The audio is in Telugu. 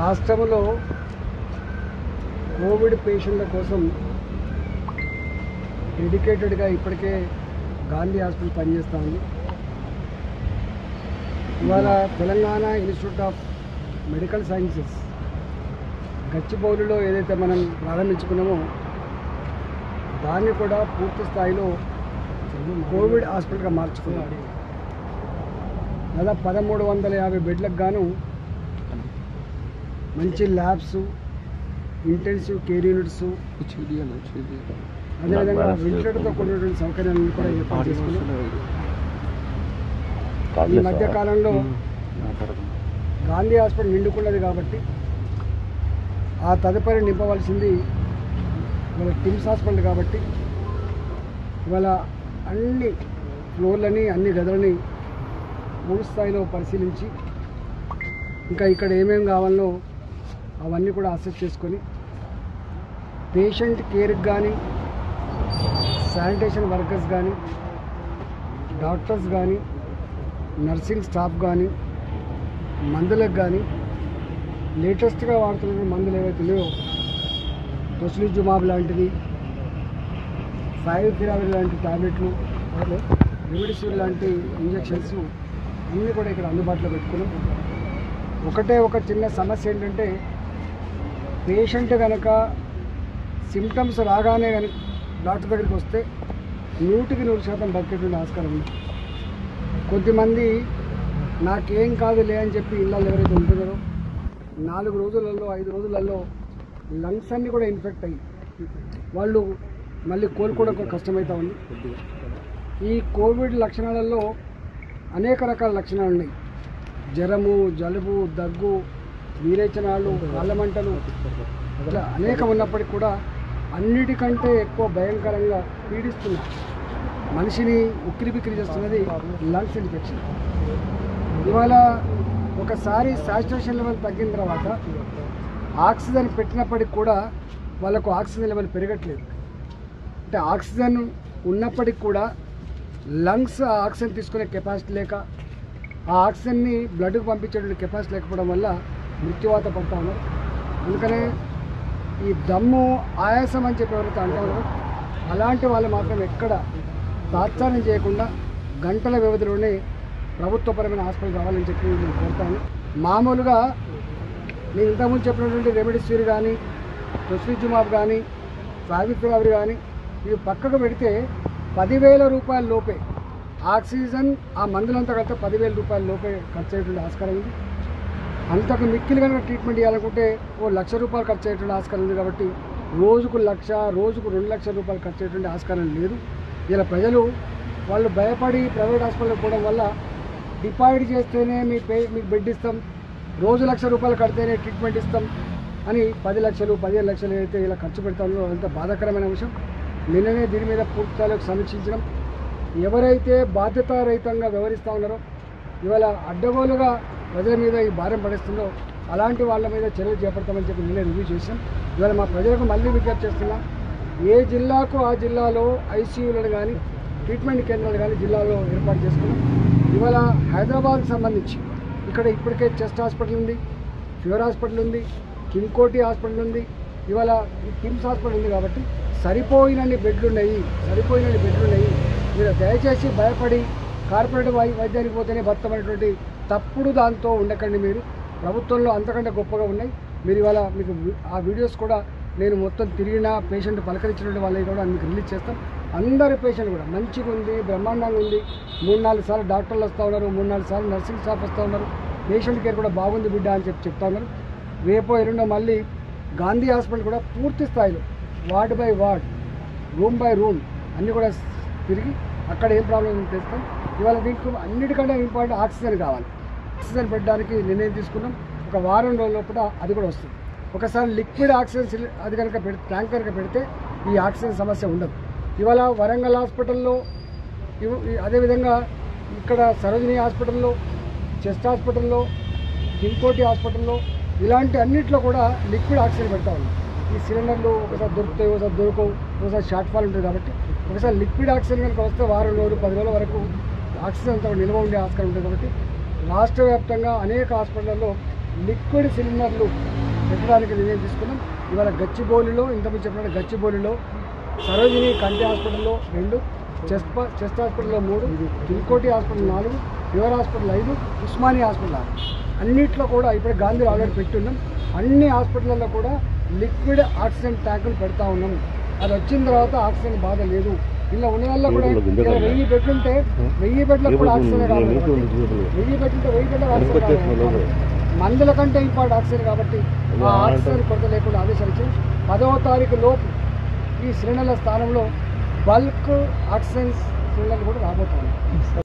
రాష్ట్రంలో కోవిడ్ పేషెంట్ల కోసం డెడికేటెడ్గా ఇప్పటికే గాంధీ హాస్పిటల్ పనిచేస్తూ ఉంది ఇవాళ Telangana institute of medical sciences గచ్చిబౌలిలో ఏదైతే మనం ప్రారంభించుకున్నామో దాన్ని కూడా పూర్తి స్థాయిలో కోవిడ్ హాస్పిటల్గా మార్చుకున్నాం దాదాపు పదమూడు వందల యాభై బెడ్లకు గాను మంచి ల్యాబ్స్ ఇంటెన్సివ్ కేర్ యూనిట్స్ అదేవిధంగా వెంటిలేటర్తో కూడినటువంటి సౌకర్యాలను కూడా ఏర్పాటు చేసుకున్నాం ఈ మధ్య కాలంలో గాంధీ హాస్పిటల్ నిండుకున్నది కాబట్టి ఆ తదుపరి నింపవలసింది ఇవాళ టిమ్స్ హాస్పిటల్ కాబట్టి ఇవాళ అన్ని ఫ్లోర్లని అన్ని గదులని పూర్తి స్థాయిలో పరిశీలించి ఇంకా ఇక్కడ ఏమేమి కావాలో అవన్నీ కూడా అసెస్ చేసుకొని పేషెంట్ కేర్కి కానీ శానిటేషన్ వర్కర్స్ కానీ డాక్టర్స్ కానీ నర్సింగ్ స్టాఫ్ కానీ మందులకు కానీ లేటెస్ట్గా వాడుతున్న మందులు ఏవైతే ఉన్నాయో టొస్లిజుమాబ్ లాంటిది ఫైవ్ ఫిరావిర్ లాంటి టాబ్లెట్లు రెమిడిసివిర్ లాంటి ఇంజెక్షన్స్ అన్నీ కూడా ఇక్కడ అందుబాటులో పెట్టుకున్నాం ఒకటే ఒక చిన్న సమస్య ఏంటంటే పేషెంట్ కనుక సిమ్టమ్స్ రాగానే కనుక డాక్టర్ దగ్గరికి వస్తే నూటికి నూరు శాతం బతికేటువంటి ఆస్కారం ఉంది కొద్దిమంది నాకేం కాదులే అని చెప్పి ఇళ్ళల్లో ఎవరైతే ఉంటున్నారో నాలుగు రోజులలో ఐదు రోజులలో లంగ్స్ అన్నీ కూడా ఇన్ఫెక్ట్ అయ్యి వాళ్ళు మళ్ళీ కోలుకోవడం కూడా కష్టమవుతా ఉంది ఈ కోవిడ్ లక్షణాలలో అనేక రకాల లక్షణాలు ఉన్నాయి జ్వరము జలుబు దగ్గు వీరేచనాలు కాళ్ళమంటలు ఇట్లా అనేకం ఉన్నప్పటికీ కూడా అన్నిటికంటే ఎక్కువ భయంకరంగా పీడిస్తున్న మనిషిని ఉక్కిరి బిక్కిరి చేస్తున్నది లంగ్స్ ఇన్ఫెక్షన్ ఇవాళ ఒకసారి సాచురేషన్ లెవెల్ తగ్గిన తర్వాత ఆక్సిజన్ పెట్టినప్పటికి కూడా వాళ్ళకు ఆక్సిజన్ లెవెల్ పెరగట్లేదు అంటే ఆక్సిజన్ ఉన్నప్పటికి కూడా లంగ్స్ ఆ ఆక్సిజన్ తీసుకునే కెపాసిటీ లేక ఆ ఆక్సిజన్ని బ్లడ్కి పంపించేటువంటి కెపాసిటీ లేకపోవడం వల్ల మృత్యువాత పడతా ఉన్నారు అందుకనే ఈ దమ్ము ఆయాసం అని చెప్పి ఎవరైతే అంటారో అలాంటి వాళ్ళు మాత్రం ఎక్కడ తాత్సారం చేయకుండా గంటల వ్యవధిలోనే ప్రభుత్వపరమైన హాస్పిటల్ కావాలని చెప్పి నేను కోరుతాను మామూలుగా నేను ఇంతకుముందు చెప్పినటువంటి రెమెడిసివిర్ కానీ టొస్లిజుమాబ్ కానీ ఫావిఫిరావిర్ కానీ ఇవి పక్కకు పెడితే పదివేల రూపాయల లోపే ఆక్సిజన్ ఆ మందులంతా కలిపితే పదివేల రూపాయల లోపే ఖర్చు అయ్యేటువంటి ఆస్కారం ఉంది అంతకు మిక్కిలి కనుక ట్రీట్మెంట్ చేయాలనుకుంటే ఓ లక్ష రూపాయలు ఖర్చు అయ్యేటువంటి ఆస్కారం ఉంది కాబట్టి రోజుకు లక్ష రోజుకు రెండు లక్షల రూపాయలు ఖర్చు అయ్యేటువంటి ఆస్కారం లేదు ఇలా ప్రజలు వాళ్ళు భయపడి ప్రైవేట్ హాస్పిటల్కి పోవడం వల్ల డిపాజిట్ చేస్తేనే మీ పే మీకు బెడ్ ఇస్తాం రోజు లక్ష రూపాయలు కడితేనే ట్రీట్మెంట్ ఇస్తాం అని పది లక్షలు పదిహేను లక్షలు అయితే ఇలా ఖర్చు పెడతామో అంత బాధాకరమైన విషయం నిన్ననే దీని మీద పూర్తి స్థాయిలో సమీక్షించడం ఎవరైతే బాధ్యతారహితంగా వ్యవహరిస్తూ ఉన్నారో ఇవాళ అడ్డగోలుగా ప్రజల మీద ఈ భారం పడేస్తుందో అలాంటి వాళ్ళ మీద చర్యలు చేపడతామని చెప్పి నిన్నే రివ్యూ చేశాం ఇవాళ మా ప్రజలకు మళ్ళీ విజ్ఞప్తి చేస్తున్నాం ఏ జిల్లాకు ఆ జిల్లాలో ఐసీయూలను కానీ ట్రీట్మెంట్ కేంద్రాలు కానీ జిల్లాలో ఏర్పాటు చేసుకున్నాం ఇవాళ హైదరాబాద్కి సంబంధించి ఇక్కడ ఇప్పటికే చెస్ట్ హాస్పిటల్ ఉంది ఫీవర్ హాస్పిటల్ ఉంది కింగ్కోటి హాస్పిటల్ ఉంది ఇవాళ కిమ్స్ హాస్పిటల్ ఉంది కాబట్టి సరిపోయినన్ని బెడ్లు ఉన్నాయి సరిపోయినన్ని బెడ్లు ఉన్నాయి మీరు దయచేసి భయపడి కార్పొరేట్ వై వైద్యానికి పోతేనే బతకమైనటువంటి తప్పుడు దాంతో ఉండకండి మీరు ప్రభుత్వంలో అంతకంటే గొప్పగా ఉన్నాయి మీరు ఇవాళ మీకు వి- ఆ వీడియోస్ కూడా నేను మొత్తం తిరిగిన పేషెంట్ పలకరించినటువంటి వాళ్ళని కూడా మీకు రిలీజ్ చేస్తాం అందరి పేషెంట్ కూడా మంచిగా ఉంది బ్రహ్మాండంగా ఉంది మూడు నాలుగు సార్లు డాక్టర్లు వస్తూ ఉన్నారు మూడు నాలుగు సార్లు నర్సింగ్ స్టాఫ్ వస్తూ ఉన్నారు పేషెంట్ కేర్ కూడా బాగుంది బిడ్డ అని చెప్పి చెప్తా ఉన్నారు రేపో ఎరుండో మళ్ళీ గాంధీ హాస్పిటల్ కూడా పూర్తి స్థాయిలో ward by ward room by room అన్నీ కూడా తిరిగి అక్కడ ఏం ప్రాబ్లం ఉందో తెలుస్తాం ఇవాళ దీనికి అన్నిటికంటే ఇంపార్టెంట్ ఆక్సిజన్ కావాలి ఆక్సిజన్ పెట్టడానికి నిర్ణయం తీసుకున్నాం ఒక వారం రోజుల లోపల అది కూడా వస్తుంది ఒకసారి లిక్విడ్ ఆక్సిజన్ సిలి- అది కనుక పెడితే ట్యాంక్ కనుక పెడితే ఈ ఆక్సిజన్ సమస్య ఉండదు ఇవాళ వరంగల్ హాస్పిటల్లో ఇవ్- ఈ- అదేవిధంగా ఇక్కడ సరోజిని హాస్పిటల్లో చెస్ట్ హాస్పిటల్లో ఇంకోటి హాస్పిటల్లో ఇలాంటి అన్నిట్లో కూడా లిక్విడ్ ఆక్సిజన్ పెడతా ఉన్నాం ఈ సిలిండర్లు ఒకసారి దొరుకుతాయి ఒకసారి దొరకవు ఒకసారి షార్ట్ ఫాల్ ఉంటుంది కాబట్టి ఒకసారి లిక్విడ్ ఆక్సిజన్ కనుక వస్తే వారం రోజులు పది రోజుల వరకు ఆక్సిజన్ అంతా నిల్వ ఉండే ఆస్కారం ఉంటుంది కాబట్టి రాష్ట్ర వ్యాప్తంగా అనేక హాస్పిటల్లో లిక్విడ్ సిలిండర్లు పెట్టడానికి నిర్ణయం తీసుకున్నాం ఇవాళ గచ్చిబౌలిలో ఇంతకుముందు చెప్పినట్టు గచ్చిబౌలిలో సరోజిని కంటి హాస్పిటల్లో రెండు చెస్ట్ ప- చెస్ట్ హాస్పిటల్లో మూడు ఇంకోటి హాస్పిటల్ నాలుగు ఫీవర్ హాస్పిటల్ ఐదు ఉస్మానియా హాస్పిటల్ ఆరు అన్నిట్లో కూడా ఇప్పుడు గాంధీ ఆల్రెడీ పెట్టున్నాం అన్ని హాస్పిటల్లో కూడా లిక్విడ్ ఆక్సిజన్ ట్యాంకులు పెడతా ఉన్నాం అది వచ్చిన తర్వాత ఆక్సిజన్ బాధ లేదు ఇలా ఉన్న వల్ల కూడా ఇలా వెయ్యి బెడ్లు ఉంటే వెయ్యి బెడ్లకు కూడా ఆక్సిజన్ రావాలి వెయ్యి బెడ్లుంటే వెయ్యి బెడ్లకు ఆక్సిజన్ రావాలి మందుల కంటే ఇంపార్ట్ ఆక్సిజన్ కాబట్టి ఆ ఆక్సిజన్ కొరత లేకుండా ఆదేశాలు పదవ తారీఖు లోపు ఈ సిలిండర్ల స్థానంలో బల్క్ ఆక్సిజన్ సిలిండర్లు కూడా రాబోతున్నాయి